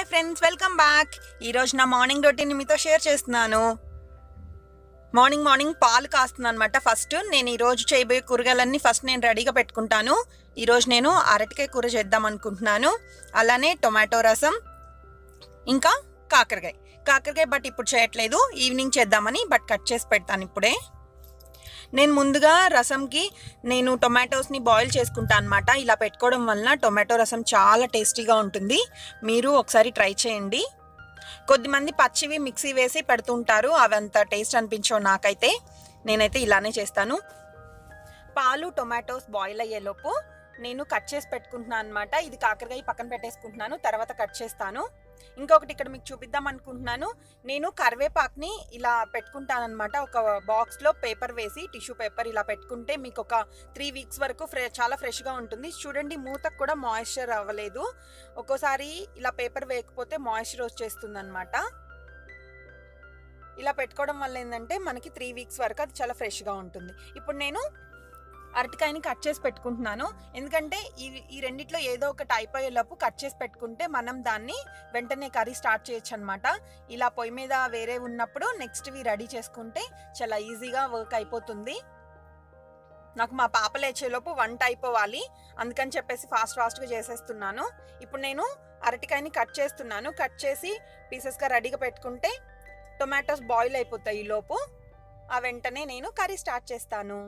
hi friends welcome back ఈరోజు నా morning routine మీతో షేర్ చేస్తున్నాను మార్నింగ్ మార్నింగ్ పాలు కాస్తున్నాను అనమాట ఫస్ట్ నేను ఈరోజు చేయబోయే కూరగాయలన్నీ ఫస్ట్ నేను రెడీగా పెట్టుకుంటాను ఈరోజు నేను అరటికాయ కూర చేద్దాం అనుకుంటున్నాను అలానే టొమాటో రసం ఇంకా కాకరకాయ కాకరకాయ బట్ ఇప్పుడు చేయట్లేదు ఈవినింగ్ చేద్దామని బట్ కట్ చేసి పెడతాను ఇప్పుడే నేను ముందుగా రసంకి నేను టొమాటోస్ని బాయిల్ చేసుకుంటాను అనమాట ఇలా పెట్టుకోవడం వలన టొమాటో రసం చాలా టేస్టీగా ఉంటుంది మీరు ఒకసారి ట్రై చేయండి కొద్దిమంది పచ్చివి మిక్సీ వేసి పెడుతుంటారు అవి అంత టేస్ట్ అనిపించవు నాకైతే నేనైతే ఇలానే చేస్తాను పాలు టొమాటోస్ బాయిల్ అయ్యేలోపు నేను కట్ చేసి పెట్టుకుంటున్నాను అనమాట ఇది కాకరకాయ పక్కన పెట్టేసుకుంటున్నాను తర్వాత కట్ చేస్తాను ఇంకొకటి ఇక్కడ మీకు చూపిద్దాం అనుకుంటున్నాను నేను కరివేపాకుని ఇలా పెట్టుకుంటాను అనమాట ఒక బాక్స్లో పేపర్ వేసి టిష్యూ పేపర్ ఇలా పెట్టుకుంటే మీకు ఒక త్రీ వీక్స్ వరకు ఫ్రె చాలా ఫ్రెష్గా ఉంటుంది చూడండి మూతకు కూడా మాయిశ్చర్ అవ్వలేదు ఒక్కోసారి ఇలా పేపర్ వేయకపోతే మాయిశ్చర్ వచ్చేస్తుంది అనమాట ఇలా పెట్టుకోవడం వల్ల ఏంటంటే మనకి త్రీ వీక్స్ వరకు అది చాలా ఫ్రెష్గా ఉంటుంది ఇప్పుడు నేను అరటికాయని కట్ చేసి పెట్టుకుంటున్నాను ఎందుకంటే ఈ ఈ రెండిట్లో ఏదో ఒకటి అయిపోయేలోపు కట్ చేసి పెట్టుకుంటే మనం దాన్ని వెంటనే కర్రీ స్టార్ట్ చేయొచ్చు అనమాట ఇలా పొయ్యి మీద వేరే ఉన్నప్పుడు నెక్స్ట్వి రెడీ చేసుకుంటే చాలా ఈజీగా వర్క్ అయిపోతుంది నాకు మా పాప లేచేలోపు వంట అయిపోవాలి అందుకని చెప్పేసి ఫాస్ట్ ఫాస్ట్గా చేసేస్తున్నాను ఇప్పుడు నేను అరటికాయని కట్ చేస్తున్నాను కట్ చేసి పీసెస్గా రెడీగా పెట్టుకుంటే టొమాటోస్ బాయిల్ అయిపోతాయి ఈ లోపు ఆ వెంటనే నేను కర్రీ స్టార్ట్ చేస్తాను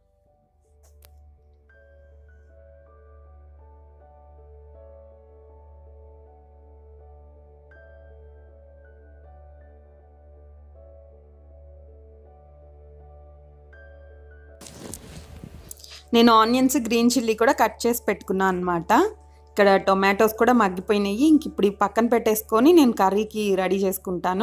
నేను ఆనియన్స్ గ్రీన్ చిల్లీ కూడా కట్ చేసి పెట్టుకున్నాను అనమాట ఇక్కడ టొమాటోస్ కూడా మగ్గిపోయినాయి ఇంక ఇప్పుడు ఈ పక్కన పెట్టేసుకొని నేను కర్రీకి రెడీ చేసుకుంటాను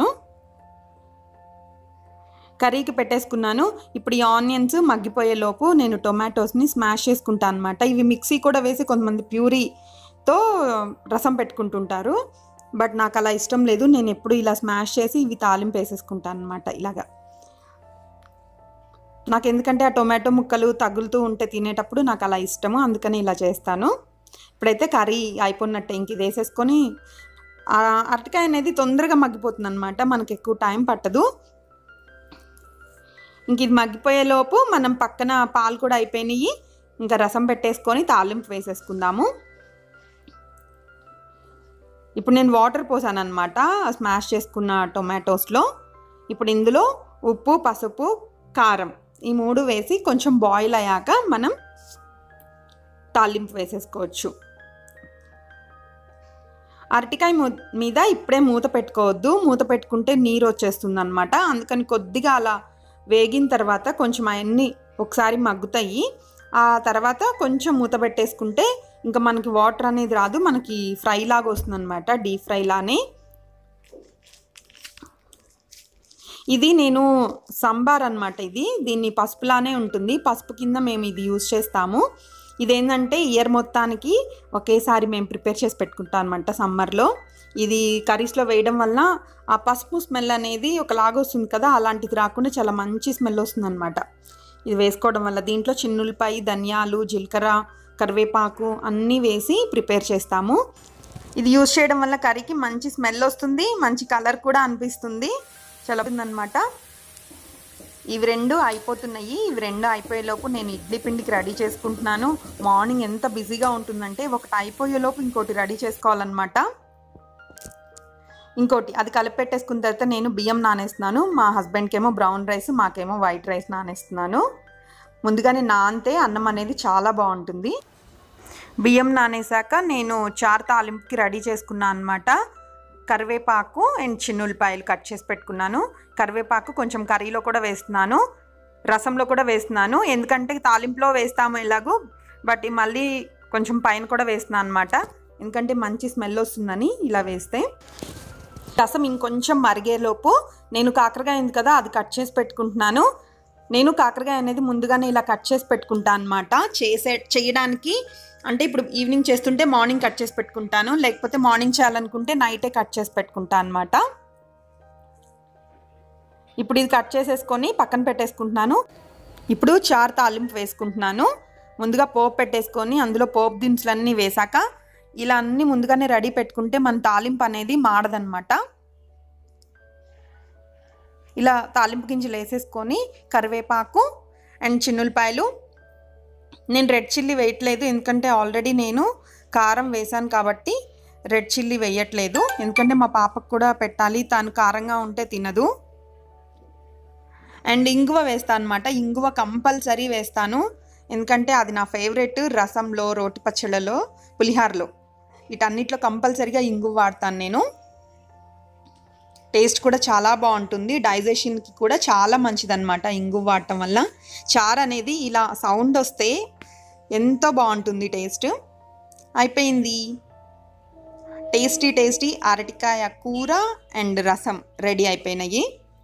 కర్రీకి పెట్టేసుకున్నాను ఇప్పుడు ఈ ఆనియన్స్ మగ్గిపోయేలోపు నేను టొమాటోస్ని స్మాష్ చేసుకుంటాను అనమాట ఇవి మిక్సీ కూడా వేసి కొంతమంది ప్యూరీతో రసం పెట్టుకుంటుంటారు బట్ నాకు అలా ఇష్టం లేదు నేను ఎప్పుడు ఇలా స్మాష్ చేసి ఇవి తాలింపు వేసేసుకుంటాను అనమాట ఇలాగా నాకు ఎందుకంటే ఆ టొమాటో ముక్కలు తగులుతూ ఉంటే తినేటప్పుడు నాకు అలా ఇష్టము అందుకని ఇలా చేస్తాను ఇప్పుడైతే కర్రీ అయిపోయినట్టే ఇంక ఇది వేసేసుకొని ఆ అరటికాయ అనేది తొందరగా మగ్గిపోతుంది అనమాట మనకి ఎక్కువ టైం పట్టదు ఇంక ఇది మగ్గిపోయేలోపు మనం పక్కన పాలు కూడా అయిపోయినాయి ఇంకా రసం పెట్టేసుకొని తాలింపు వేసేసుకుందాము ఇప్పుడు నేను వాటర్ పోసాను అనమాట స్మాష్ చేసుకున్న టొమాటోస్లో ఇప్పుడు ఇందులో ఉప్పు పసుపు కారం ఈ మూడు వేసి కొంచెం బాయిల్ అయ్యాక మనం తాలింపు వేసేసుకోవచ్చు అరటికాయ మీద ఇప్పుడే మూత పెట్టుకోవద్దు మూత పెట్టుకుంటే నీరు వచ్చేస్తుంది అనమాట అందుకని కొద్దిగా అలా వేగిన తర్వాత కొంచెం అవన్నీ ఒకసారి మగ్గుతాయి ఆ తర్వాత కొంచెం మూత పెట్టేసుకుంటే ఇంకా మనకి వాటర్ అనేది రాదు మనకి ఫ్రై లాగా వస్తుంది అనమాట డీప్ ఫ్రై లానే ఇది నేను సంబార్ అనమాట ఇది దీన్ని పసుపులానే ఉంటుంది పసుపు కింద మేము ఇది యూజ్ చేస్తాము ఇదేంటంటే ఇయర్ మొత్తానికి ఒకేసారి మేము ప్రిపేర్ చేసి పెట్టుకుంటాం అనమాట సమ్మర్లో ఇది కర్రీస్లో వేయడం వల్ల ఆ పసుపు స్మెల్ అనేది ఒకలాగా వస్తుంది కదా అలాంటిది రాకుండా చాలా మంచి స్మెల్ వస్తుంది అనమాట ఇది వేసుకోవడం వల్ల దీంట్లో చిన్నులపాయి ధనియాలు జీలకర్ర కరివేపాకు అన్నీ వేసి ప్రిపేర్ చేస్తాము ఇది యూజ్ చేయడం వల్ల కర్రీకి మంచి స్మెల్ వస్తుంది మంచి కలర్ కూడా అనిపిస్తుంది చాలా అనమాట ఇవి రెండు అయిపోతున్నాయి ఇవి రెండు అయిపోయేలోపు నేను ఇడ్లీ పిండికి రెడీ చేసుకుంటున్నాను మార్నింగ్ ఎంత బిజీగా ఉంటుందంటే ఒకటి అయిపోయేలోపు ఇంకోటి రెడీ చేసుకోవాలన్నమాట ఇంకోటి అది కలిపి పెట్టేసుకున్న తర్వాత నేను బియ్యం నానేస్తున్నాను మా హస్బెండ్కి ఏమో బ్రౌన్ రైస్ మాకేమో వైట్ రైస్ నానేస్తున్నాను ముందుగానే నానితే అన్నం అనేది చాలా బాగుంటుంది బియ్యం నానేసాక నేను చారు తాలింపుకి రెడీ చేసుకున్నాను అనమాట కరివేపాకు అండ్ చిన్నులపాయలు కట్ చేసి పెట్టుకున్నాను కరివేపాకు కొంచెం కర్రీలో కూడా వేస్తున్నాను రసంలో కూడా వేస్తున్నాను ఎందుకంటే తాలింపులో వేస్తాము ఎలాగో బట్ మళ్ళీ కొంచెం పైన కూడా వేస్తున్నాను అనమాట ఎందుకంటే మంచి స్మెల్ వస్తుందని ఇలా వేస్తే రసం ఇంకొంచెం మరిగేలోపు నేను కాకరకాయ ఉంది కదా అది కట్ చేసి పెట్టుకుంటున్నాను నేను కాకరకాయ అనేది ముందుగానే ఇలా కట్ చేసి పెట్టుకుంటాను అనమాట చేసే చేయడానికి అంటే ఇప్పుడు ఈవినింగ్ చేస్తుంటే మార్నింగ్ కట్ చేసి పెట్టుకుంటాను లేకపోతే మార్నింగ్ చేయాలనుకుంటే నైటే కట్ చేసి పెట్టుకుంటాను అనమాట ఇప్పుడు ఇది కట్ చేసేసుకొని పక్కన పెట్టేసుకుంటున్నాను ఇప్పుడు చారు తాలింపు వేసుకుంటున్నాను ముందుగా పోపు పెట్టేసుకొని అందులో పోపు దినుసులన్నీ వేసాక ఇలా అన్ని ముందుగానే రెడీ పెట్టుకుంటే మన తాలింపు అనేది మాడదనమాట ఇలా తాలింపు గింజలు వేసేసుకొని కరివేపాకు అండ్ చిన్నులపాయలు నేను రెడ్ చిల్లీ వేయట్లేదు ఎందుకంటే ఆల్రెడీ నేను కారం వేశాను కాబట్టి రెడ్ చిల్లీ వేయట్లేదు ఎందుకంటే మా పాపకు కూడా పెట్టాలి తను కారంగా ఉంటే తినదు అండ్ ఇంగువ వేస్తాను అనమాట ఇంగువ కంపల్సరీ వేస్తాను ఎందుకంటే అది నా ఫేవరెట్ రసంలో రోటి పచ్చళ్ళలో పులిహారలో వీటన్నిటిలో కంపల్సరీగా ఇంగువ వాడతాను నేను టేస్ట్ కూడా చాలా బాగుంటుంది డైజెషన్కి కూడా చాలా మంచిదన్నమాట ఇంగువ వాడటం వల్ల చారు అనేది ఇలా సౌండ్ వస్తే ఎంతో బాగుంటుంది టేస్ట్ అయిపోయింది టేస్టీ టేస్టీ అరటికాయ కూర అండ్ రసం రెడీ అయిపోయినాయి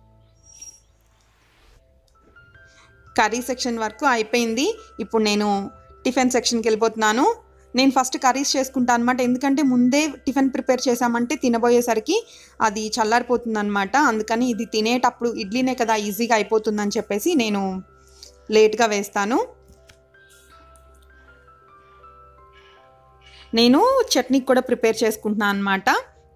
కర్రీ సెక్షన్ వరకు అయిపోయింది ఇప్పుడు నేను టిఫిన్ సెక్షన్కి వెళ్ళిపోతున్నాను నేను ఫస్ట్ కర్రీస్ చేసుకుంటాను అనమాట ఎందుకంటే ముందే టిఫిన్ ప్రిపేర్ చేసామంటే తినబోయేసరికి అది చల్లారిపోతుంది అనమాట అందుకని ఇది తినేటప్పుడు ఇడ్లీనే కదా ఈజీగా అయిపోతుందని చెప్పేసి నేను లేట్గా వేస్తాను నేను చట్నీ కూడా ప్రిపేర్ చేసుకుంటున్నాను అనమాట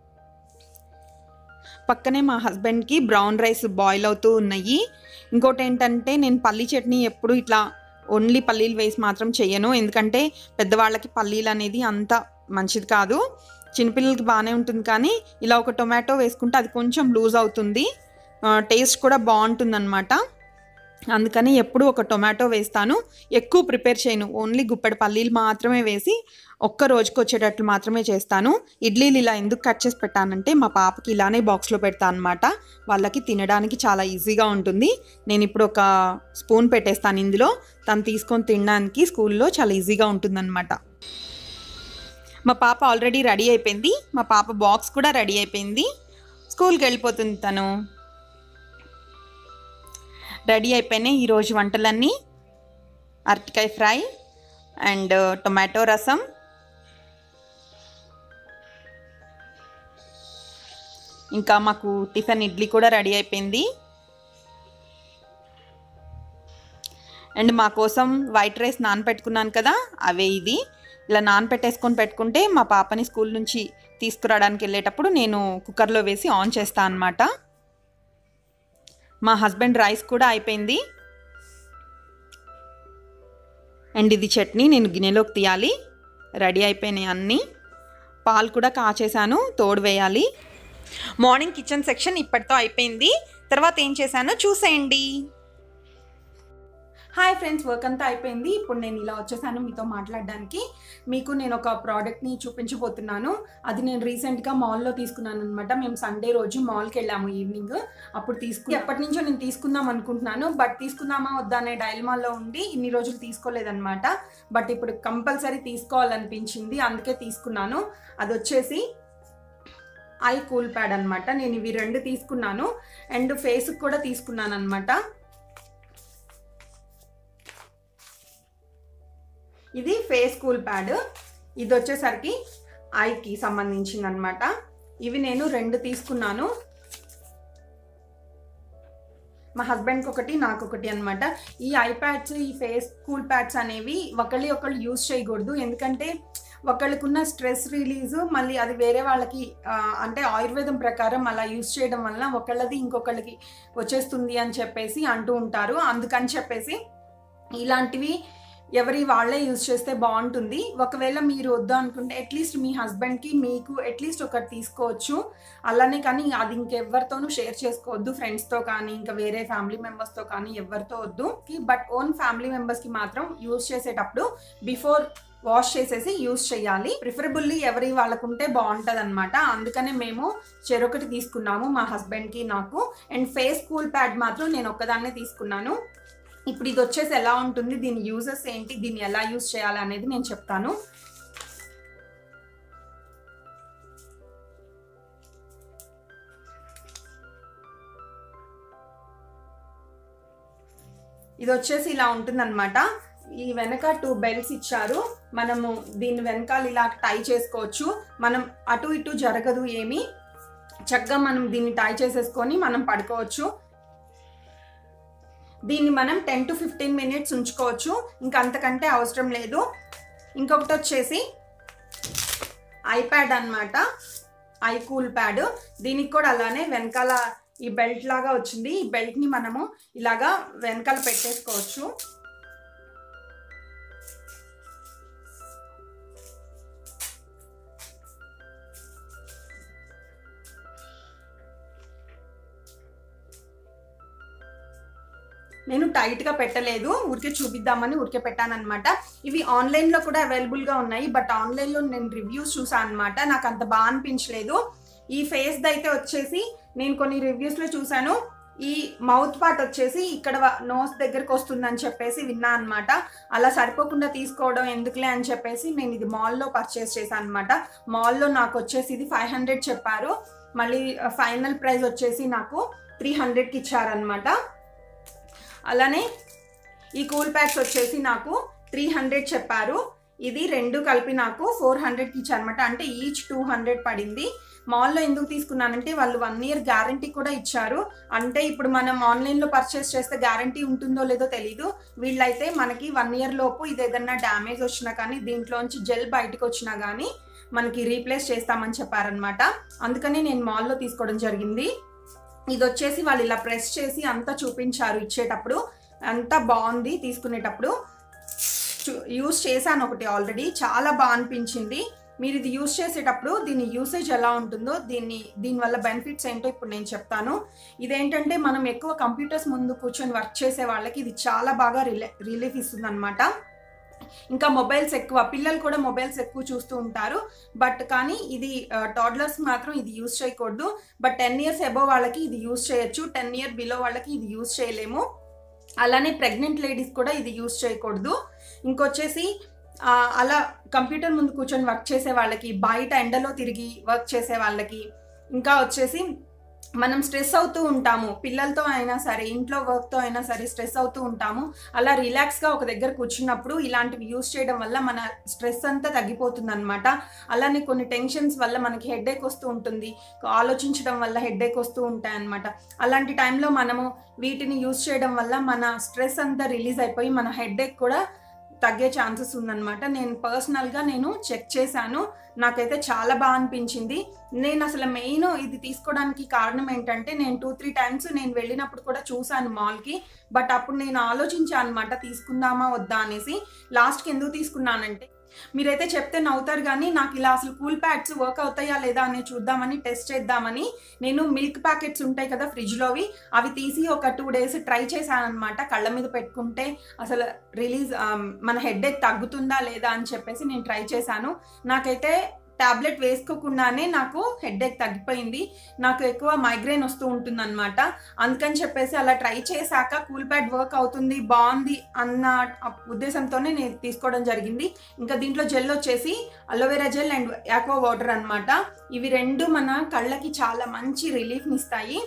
పక్కనే మా హస్బెండ్కి బ్రౌన్ రైస్ బాయిల్ అవుతూ ఉన్నాయి ఇంకోటి ఏంటంటే నేను పల్లీ చట్నీ ఎప్పుడు ఇట్లా ఓన్లీ పల్లీలు వేసి మాత్రం చేయను ఎందుకంటే పెద్దవాళ్ళకి పల్లీలు అనేది అంత మంచిది కాదు చిన్నపిల్లలకి బాగానే ఉంటుంది కానీ ఇలా ఒక టొమాటో వేసుకుంటే అది కొంచెం లూజ్ అవుతుంది టేస్ట్ కూడా బాగుంటుందన్నమాట అందుకని ఎప్పుడు ఒక టొమాటో వేస్తాను ఎక్కువ ప్రిపేర్ చేయను ఓన్లీ గుప్పెడు పల్లీలు మాత్రమే వేసి ఒక్క రోజుకి వచ్చేటట్లు మాత్రమే చేస్తాను ఇడ్లీలు ఇలా ఎందుకు కట్ చేసి పెట్టానంటే మా పాపకి ఇలానే బాక్స్లో పెడతాను అనమాట వాళ్ళకి తినడానికి చాలా ఈజీగా ఉంటుంది నేను ఇప్పుడు ఒక స్పూన్ పెట్టేస్తాను ఇందులో తను తీసుకొని తినడానికి స్కూల్లో చాలా ఈజీగా ఉంటుందన్నమాట మా పాప ఆల్రెడీ రెడీ అయిపోయింది మా పాప బాక్స్ కూడా రెడీ అయిపోయింది స్కూల్కి వెళ్ళిపోతుంది తను రెడీ అయిపోయినాయి ఈరోజు వంటలన్నీ అరటికాయ ఫ్రై అండ్ టొమాటో రసం ఇంకా మాకు టిఫిన్ ఇడ్లీ కూడా రెడీ అయిపోయింది అండ్ మా కోసం వైట్ రైస్ నానపెట్టుకున్నాను కదా అవే ఇది ఇలా నానపెట్టేసుకొని పెట్టుకుంటే మా పాపని స్కూల్ నుంచి తీసుకురావడానికి వెళ్ళేటప్పుడు నేను కుక్కర్లో వేసి ఆన్ చేస్తాను అనమాట మా హస్బెండ్ రైస్ కూడా అయిపోయింది అండ్ ఇది చట్నీ నేను గిన్నెలోకి తీయాలి రెడీ అయిపోయినాయి అన్నీ పాలు కూడా కాచేసాను తోడు వేయాలి మార్నింగ్ కిచెన్ సెక్షన్ ఇప్పటితో అయిపోయింది తర్వాత ఏం చేశానో చూసేయండి హాయ్ ఫ్రెండ్స్ వర్క్ అంతా అయిపోయింది ఇప్పుడు నేను ఇలా వచ్చేసాను మీతో మాట్లాడడానికి మీకు నేను ఒక ప్రోడక్ట్ని చూపించబోతున్నాను అది నేను రీసెంట్గా మాల్లో తీసుకున్నాను అనమాట మేము సండే రోజు మాల్కి వెళ్ళాము ఈవినింగ్ అప్పుడు తీసుకు ఎప్పటి నుంచో నేను తీసుకుందాం అనుకుంటున్నాను బట్ తీసుకుందామా వద్దా అనే డైల్మాలో ఉండి ఇన్ని రోజులు తీసుకోలేదన్నమాట బట్ ఇప్పుడు కంపల్సరీ తీసుకోవాలనిపించింది అందుకే తీసుకున్నాను అది వచ్చేసి ఐ కూల్ ప్యాడ్ అనమాట నేను ఇవి రెండు తీసుకున్నాను అండ్ ఫేస్కి కూడా తీసుకున్నాను అనమాట ఇది ఫేస్ కూల్ ప్యాడ్ ఇది వచ్చేసరికి ఐకి సంబంధించింది అనమాట ఇవి నేను రెండు తీసుకున్నాను మా హస్బెండ్కి ఒకటి నాకు ఒకటి అనమాట ఈ ఐప్యాడ్స్ ఈ ఫేస్ కూల్ ప్యాడ్స్ అనేవి ఒకళ్ళు ఒకళ్ళు యూజ్ చేయకూడదు ఎందుకంటే ఒకళ్ళకున్న స్ట్రెస్ రిలీజ్ మళ్ళీ అది వేరే వాళ్ళకి ఆ, అంటే ఆయుర్వేదం ప్రకారం అలా యూజ్ చేయడం వలన ఒకళ్ళది ఇంకొకళ్ళకి వచ్చేస్తుంది అని చెప్పేసి అంటూ ఉంటారు అందుకని చెప్పేసి ఇలాంటివి ఎవరి వాళ్ళే యూజ్ చేస్తే బాగుంటుంది ఒకవేళ మీరు వద్దు అనుకుంటే అట్లీస్ట్ మీ హస్బెండ్కి మీకు అట్లీస్ట్ ఒకటి తీసుకోవచ్చు అలానే కానీ అది ఇంకెవరితోనూ షేర్ చేసుకోవద్దు ఫ్రెండ్స్తో కానీ ఇంకా వేరే ఫ్యామిలీ మెంబర్స్తో కానీ ఎవరితో వద్దు బట్ ఓన్ ఫ్యామిలీ మెంబర్స్కి మాత్రం యూజ్ చేసేటప్పుడు బిఫోర్ వాష్ చేసేసి యూజ్ చేయాలి ప్రిఫరబుల్లీ ఎవరి వాళ్ళకుంటే బాగుంటుంది అనమాట అందుకనే మేము చెరొకటి తీసుకున్నాము మా హస్బెండ్కి నాకు అండ్ ఫేస్ కూల్ ప్యాడ్ మాత్రం నేను ఒక్కదాన్నే తీసుకున్నాను ఇప్పుడు ఇది వచ్చేసి ఎలా ఉంటుంది దీని యూజెస్ ఏంటి దీన్ని ఎలా యూజ్ చేయాలి అనేది నేను చెప్తాను ఇది వచ్చేసి ఇలా ఉంటుందన్నమాట ఈ వెనక టూ బెల్ట్స్ ఇచ్చారు మనము దీని వెనకాల ఇలా టై చేసుకోవచ్చు మనం అటు ఇటు జరగదు ఏమి చక్కగా మనం దీన్ని టై చేసేసుకొని మనం పడుకోవచ్చు దీన్ని మనం టెన్ టు ఫిఫ్టీన్ మినిట్స్ ఉంచుకోవచ్చు ఇంకా అంతకంటే అవసరం లేదు ఇంకొకటి వచ్చేసి ఐప్యాడ్ అన్నమాట ఐ కూల్ ప్యాడ్ దీనికి కూడా అలానే వెనకాల ఈ బెల్ట్ లాగా వచ్చింది ఈ బెల్ట్ని మనము ఇలాగా వెనకాల పెట్టేసుకోవచ్చు నేను టైట్గా పెట్టలేదు ఊరికే చూపిద్దామని ఊరికే పెట్టాను అనమాట ఇవి ఆన్లైన్లో కూడా అవైలబుల్గా ఉన్నాయి బట్ ఆన్లైన్లో నేను రివ్యూస్ చూసాను అనమాట నాకు అంత బాగా అనిపించలేదు ఈ ఫేస్ అయితే వచ్చేసి నేను కొన్ని రివ్యూస్లో చూశాను ఈ మౌత్ పార్ట్ వచ్చేసి ఇక్కడ నోస్ దగ్గరకు వస్తుందని చెప్పేసి విన్నా అనమాట అలా సరిపోకుండా తీసుకోవడం ఎందుకులే అని చెప్పేసి నేను ఇది మాల్లో పర్చేస్ చేశాను అనమాట మాల్లో నాకు వచ్చేసి ఇది ఫైవ్ హండ్రెడ్ చెప్పారు మళ్ళీ ఫైనల్ ప్రైస్ వచ్చేసి నాకు త్రీ హండ్రెడ్కి ఇచ్చారనమాట అలానే ఈ కూల్ ప్యాక్స్ వచ్చేసి నాకు త్రీ హండ్రెడ్ చెప్పారు ఇది రెండు కలిపి నాకు ఫోర్ హండ్రెడ్కి ఇచ్చారనమాట అంటే ఈచ్ టూ హండ్రెడ్ పడింది మాల్లో ఎందుకు తీసుకున్నానంటే వాళ్ళు వన్ ఇయర్ గ్యారంటీ కూడా ఇచ్చారు అంటే ఇప్పుడు మనం ఆన్లైన్లో పర్చేస్ చేస్తే గ్యారంటీ ఉంటుందో లేదో తెలీదు వీళ్ళైతే మనకి వన్ ఇయర్ లోపు ఇది ఏదన్నా డ్యామేజ్ వచ్చినా కానీ దీంట్లోంచి జెల్ బయటకు వచ్చినా కానీ మనకి రీప్లేస్ చేస్తామని చెప్పారనమాట అందుకని నేను మాల్లో తీసుకోవడం జరిగింది ఇది వచ్చేసి వాళ్ళు ఇలా ప్రెస్ చేసి అంతా చూపించారు ఇచ్చేటప్పుడు అంతా బాగుంది తీసుకునేటప్పుడు యూస్ చేశాను ఒకటి ఆల్రెడీ చాలా బాగా అనిపించింది మీరు ఇది యూస్ చేసేటప్పుడు దీని యూసేజ్ ఎలా ఉంటుందో దీన్ని దీనివల్ల బెనిఫిట్స్ ఏంటో ఇప్పుడు నేను చెప్తాను ఇదేంటంటే మనం ఎక్కువ కంప్యూటర్స్ ముందు కూర్చొని వర్క్ చేసే వాళ్ళకి ఇది చాలా బాగా రిలే రిలీఫ్ ఇస్తుంది అనమాట ఇంకా మొబైల్స్ ఎక్కువ పిల్లలు కూడా మొబైల్స్ ఎక్కువ చూస్తూ ఉంటారు బట్ కానీ ఇది టాడ్లర్స్ మాత్రం ఇది యూస్ చేయకూడదు బట్ టెన్ ఇయర్స్ అబో వాళ్ళకి ఇది యూస్ చేయొచ్చు టెన్ ఇయర్ బిలో వాళ్ళకి ఇది యూస్ చేయలేము అలానే ప్రెగ్నెంట్ లేడీస్ కూడా ఇది యూస్ చేయకూడదు ఇంకొచ్చేసి అలా కంప్యూటర్ ముందు కూర్చొని వర్క్ చేసే వాళ్ళకి బయట ఎండలో తిరిగి వర్క్ చేసే వాళ్ళకి ఇంకా వచ్చేసి మనం స్ట్రెస్ అవుతూ ఉంటాము పిల్లలతో అయినా సరే ఇంట్లో వర్క్తో అయినా సరే స్ట్రెస్ అవుతూ ఉంటాము అలా రిలాక్స్గా ఒక దగ్గర కూర్చున్నప్పుడు ఇలాంటివి యూస్ చేయడం వల్ల మన స్ట్రెస్ అంతా తగ్గిపోతుంది అనమాట అలానే కొన్ని టెన్షన్స్ వల్ల మనకి హెడేక్ వస్తూ ఉంటుంది ఆలోచించడం వల్ల హెడేక్ వస్తూ ఉంటాయి అనమాట అలాంటి టైంలో మనము వీటిని యూస్ చేయడం వల్ల మన స్ట్రెస్ అంతా రిలీజ్ అయిపోయి మన హెడేక్ కూడా తగ్గే ఛాన్సెస్ ఉందన్నమాట నేను పర్సనల్గా నేను చెక్ చేశాను నాకైతే చాలా బాగా అనిపించింది నేను అసలు మెయిన్ ఇది తీసుకోవడానికి కారణం ఏంటంటే నేను టూ త్రీ టైమ్స్ నేను వెళ్ళినప్పుడు కూడా చూశాను మాల్కి బట్ అప్పుడు నేను ఆలోచించాను అనమాట తీసుకుందామా వద్దా అనేసి లాస్ట్కి ఎందుకు తీసుకున్నానంటే మీరైతే చెప్తే నవ్వుతారు కానీ నాకు ఇలా అసలు కూల్ ప్యాడ్స్ వర్క్ అవుతాయా లేదా అని చూద్దామని టెస్ట్ చేద్దామని నేను మిల్క్ ప్యాకెట్స్ ఉంటాయి కదా ఫ్రిడ్జ్లోవి అవి తీసి ఒక టూ డేస్ ట్రై చేశాను అనమాట కళ్ళ మీద పెట్టుకుంటే అసలు రిలీజ్ మన హెడ్ఏక్ తగ్గుతుందా లేదా అని చెప్పేసి నేను ట్రై చేశాను నాకైతే టాబ్లెట్ వేసుకోకుండానే నాకు హెడ్ఏక్ తగ్గిపోయింది నాకు ఎక్కువ మైగ్రేన్ వస్తూ ఉంటుంది అనమాట అందుకని చెప్పేసి అలా ట్రై చేశాక కూల్ ప్యాడ్ వర్క్ అవుతుంది బాగుంది అన్న ఉద్దేశంతోనే నేను తీసుకోవడం జరిగింది ఇంకా దీంట్లో జెల్ వచ్చేసి aloe vera gel and aqua water అనమాట ఇవి రెండు మన కళ్ళకి చాలా మంచి రిలీఫ్ని ఇస్తాయి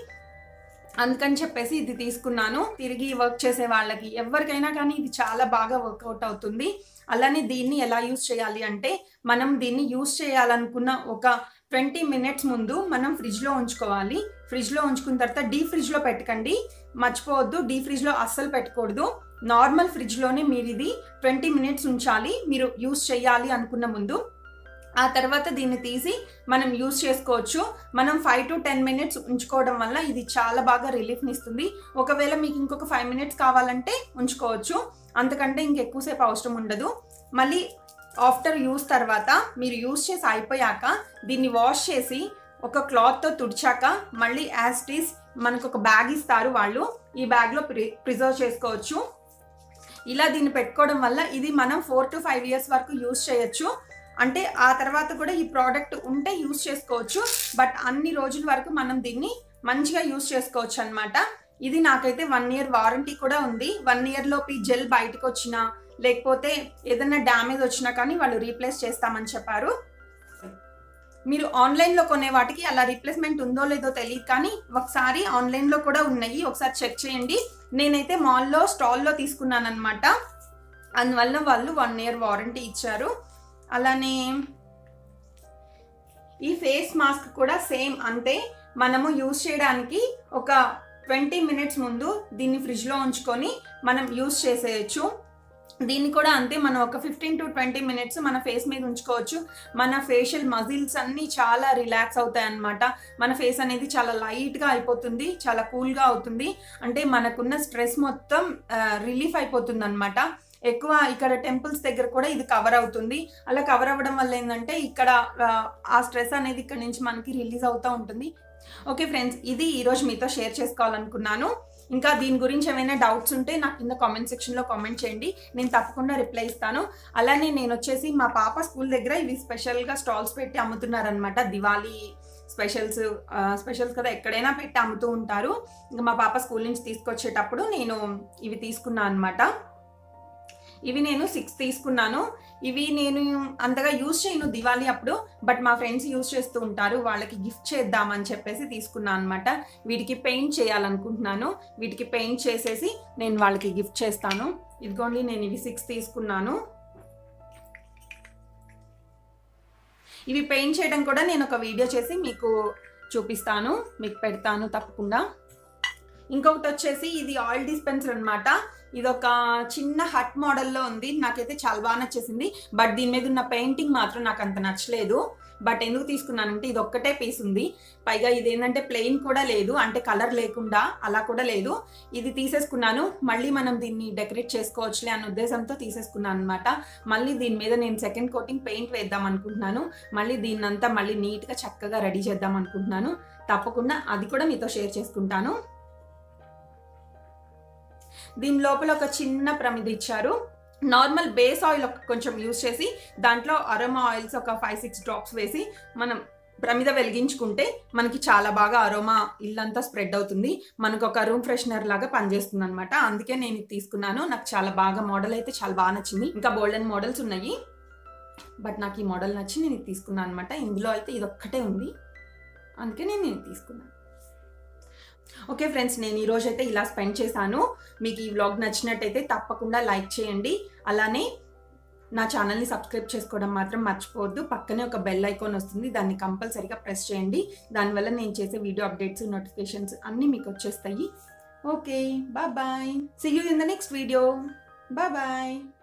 అందుకని చెప్పేసి ఇది తీసుకున్నాను తిరిగి వర్క్ చేసే వాళ్ళకి ఎవరికైనా కానీ ఇది చాలా బాగా వర్కౌట్ అవుతుంది అలానే దీన్ని ఎలా యూస్ చేయాలి అంటే మనం దీన్ని యూస్ చేయాలనుకున్న ఒక ట్వంటీ మినిట్స్ ముందు మనం ఫ్రిడ్జ్లో ఉంచుకోవాలి ఫ్రిడ్జ్లో ఉంచుకున్న తర్వాత డీ ఫ్రిడ్జ్లో పెట్టకండి మర్చిపోవద్దు డీ ఫ్రిడ్జ్లో అస్సలు పెట్టకూడదు నార్మల్ ఫ్రిడ్జ్లోనే మీరు ఇది ట్వంటీ మినిట్స్ ఉంచాలి మీరు యూస్ చేయాలి అనుకున్న ముందు ఆ తర్వాత దీన్ని తీసి మనం యూస్ చేసుకోవచ్చు మనం ఫైవ్ టు టెన్ మినిట్స్ ఉంచుకోవడం వల్ల ఇది చాలా బాగా రిలీఫ్ని ఇస్తుంది ఒకవేళ మీకు ఇంకొక ఫైవ్ మినిట్స్ కావాలంటే ఉంచుకోవచ్చు అంతకంటే ఇంకెక్కువసేపు అవసరం ఉండదు మళ్ళీ ఆఫ్టర్ యూస్ తర్వాత మీరు యూస్ చేసి అయిపోయాక దీన్ని వాష్ చేసి ఒక క్లాత్తో తుడిచాక మళ్ళీ యాజ్ టీస్ మనకు ఒక బ్యాగ్ ఇస్తారు వాళ్ళు ఈ బ్యాగ్లో ప్రి ప్రిజర్వ్ చేసుకోవచ్చు ఇలా దీన్ని పెట్టుకోవడం వల్ల ఇది మనం ఫోర్ టు ఫైవ్ ఇయర్స్ వరకు యూస్ చేయొచ్చు అంటే ఆ తర్వాత కూడా ఈ ప్రోడక్ట్ ఉంటే యూస్ చేసుకోవచ్చు బట్ అన్ని రోజుల వరకు మనం దీన్ని మంచిగా యూస్ చేసుకోవచ్చు అనమాట ఇది నాకైతే వన్ ఇయర్ వారంటీ కూడా ఉంది వన్ ఇయర్ లోపు ఈ జెల్ బయటకు వచ్చినా లేకపోతే ఏదైనా డ్యామేజ్ వచ్చినా కానీ వాళ్ళు రీప్లేస్ చేస్తామని చెప్పారు మీరు ఆన్లైన్లో కొనే వాటికి అలా రీప్లేస్మెంట్ ఉందో లేదో తెలియదు కానీ ఒకసారి ఆన్లైన్లో కూడా ఉన్నాయి ఒకసారి చెక్ చేయండి నేనైతే మాల్లో స్టాల్లో తీసుకున్నాను అనమాట అందువల్ల వాళ్ళు వన్ ఇయర్ వారంటీ ఇచ్చారు అలానే ఈ ఫేస్ మాస్క్ కూడా సేమ్ అంతే మనము యూస్ చేయడానికి ఒక ట్వంటీ మినిట్స్ ముందు దీన్ని ఫ్రిడ్జ్లో ఉంచుకొని మనం యూస్ చేసేయచ్చు దీన్ని కూడా అంతే మనం ఒక ఫిఫ్టీన్ టు ట్వంటీ మినిట్స్ మన ఫేస్ మీద ఉంచుకోవచ్చు మన ఫేషియల్ మజిల్స్ అన్నీ చాలా రిలాక్స్ అవుతాయి అన్నమాట మన ఫేస్ అనేది చాలా లైట్గా అయిపోతుంది చాలా కూల్గా అవుతుంది అంటే మనకున్న స్ట్రెస్ మొత్తం రిలీఫ్ అయిపోతుంది అనమాట ఎక్కువ ఇక్కడ టెంపుల్స్ దగ్గర కూడా ఇది కవర్ అవుతుంది అలా కవర్ అవ్వడం వల్ల ఏంటంటే ఇక్కడ ఆ, ఆ స్ట్రెస్ అనేది ఇక్కడ నుంచి మనకి రిలీజ్ అవుతూ ఉంటుంది ఓకే ఫ్రెండ్స్ ఇది ఈరోజు మీతో షేర్ చేసుకోవాలనుకున్నాను ఇంకా దీని గురించి ఏమైనా డౌట్స్ ఉంటే నాకు కింద కామెంట్ సెక్షన్లో కామెంట్ చేయండి నేను తప్పకుండా రిప్లై ఇస్తాను అలానే నేను వచ్చేసి మా పాప స్కూల్ దగ్గర ఇవి స్పెషల్గా స్టాల్స్ పెట్టి అమ్ముతున్నారనమాట దివాళీ స్పెషల్స్ స్పెషల్స్ కదా ఎక్కడైనా పెట్టి అమ్ముతూ ఉంటారు ఇంకా మా పాప స్కూల్ నుంచి తీసుకొచ్చేటప్పుడు నేను ఇవి తీసుకున్నాను అనమాట ఇవి నేను సిక్స్ తీసుకున్నాను ఇవి నేను అంతగా యూజ్ చేయను దివాళీ అప్పుడు బట్ మా ఫ్రెండ్స్ యూజ్ చేస్తూ ఉంటారు వాళ్ళకి గిఫ్ట్ చేద్దామని చెప్పేసి తీసుకున్నాను అనమాట వీటికి పెయింట్ చేయాలనుకుంటున్నాను వీటికి పెయింట్ చేసేసి నేను వాళ్ళకి గిఫ్ట్ చేస్తాను ఇదిగోండి నేను ఇవి సిక్స్ తీసుకున్నాను ఇవి పెయింట్ చేయడం కూడా నేను ఒక వీడియో చేసి మీకు చూపిస్తాను మీకు పెడతాను తప్పకుండా ఇంకొకటి వచ్చేసి ఇది ఆయిల్ డిస్పెన్సర్ అనమాట ఇది ఒక చిన్న హట్ మోడల్లో ఉంది నాకైతే చాలా బాగా నచ్చేసింది బట్ దీని మీద ఉన్న పెయింటింగ్ మాత్రం నాకు అంత నచ్చలేదు బట్ ఎందుకు తీసుకున్నానంటే ఇది ఒక్కటే పీస్ ఉంది పైగా ఇది ఏంటంటే ప్లెయిన్ కూడా లేదు అంటే కలర్ లేకుండా అలా కూడా లేదు ఇది తీసేసుకున్నాను మళ్ళీ మనం దీన్ని డెకరేట్ చేసుకోవచ్చులే అన్న ఉద్దేశంతో తీసేసుకున్నాను అనమాట మళ్ళీ దీని మీద నేను సెకండ్ కోటింగ్ పెయింట్ వేద్దాం అనుకుంటున్నాను మళ్ళీ దీన్నంతా మళ్ళీ నీట్గా చక్కగా రెడీ చేద్దాం అనుకుంటున్నాను తప్పకుండా అది కూడా మీతో షేర్ చేసుకుంటాను దీని లోపల ఒక చిన్న ప్రమిద ఇచ్చారు నార్మల్ బేస్ ఆయిల్ ఒక కొంచెం యూస్ చేసి దాంట్లో అరోమా ఆయిల్స్ ఒక ఫైవ్ సిక్స్ డ్రాప్స్ వేసి మనం ప్రమిద వెలిగించుకుంటే మనకి చాలా బాగా అరోమా ఇల్లంతా స్ప్రెడ్ అవుతుంది మనకు ఒక రూమ్ ఫ్రెషనర్ లాగా పనిచేస్తుంది అనమాట అందుకే నేను ఇది తీసుకున్నాను నాకు చాలా బాగా మోడల్ అయితే చాలా బాగా నచ్చింది ఇంకా బోల్డెన్ మోడల్స్ ఉన్నాయి బట్ నాకు ఈ మోడల్ నచ్చి నేను ఇది తీసుకున్నాను అనమాట ఇందులో అయితే ఇది ఒక్కటే ఉంది అందుకే నేను ఇది తీసుకున్నాను ఓకే ఫ్రెండ్స్ నేను ఈరోజు అయితే ఇలా స్పెండ్ చేశాను మీకు ఈ వ్లాగ్ నచ్చినట్టయితే తప్పకుండా లైక్ చేయండి అలానే నా ఛానల్ని సబ్స్క్రైబ్ చేసుకోవడం మాత్రం మర్చిపోవద్దు పక్కనే ఒక బెల్ ఐకాన్ వస్తుంది దాన్ని కంపల్సరీగా ప్రెస్ చేయండి దానివల్ల నేను చేసే వీడియో అప్డేట్స్ నోటిఫికేషన్స్ అన్నీ మీకు వచ్చేస్తాయి okay bye bye see you in the next video bye bye